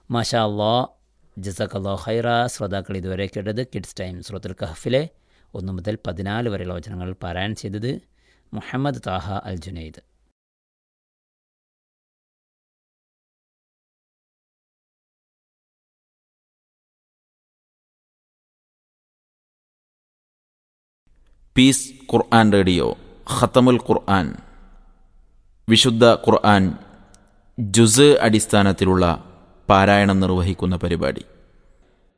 മാഷാ അള്ളാ ജസക്കല്ലോ ഹൈറ ശ്രോതാക്കൾ ഇതുവരെ കേട്ടത് കിഡ്സ് ടൈം സുറത്തുൽ കഹഫിലെ ഒന്ന് മുതൽ പതിനാല് വരെയുള്ള വചനങ്ങൾ പാരായണം ചെയ്തത് മുഹമ്മദ് താഹ അൽ ജുനൈദ് പീസ് ഖുർആൻ റേഡിയോ ഖത്തമുൽ ഖുർആൻ വിശുദ്ധ ഖുർആൻ ജുസ് അടിസ്ഥാനത്തിലുള്ള പാരായണം നിർവഹിക്കുന്ന പരിപാടി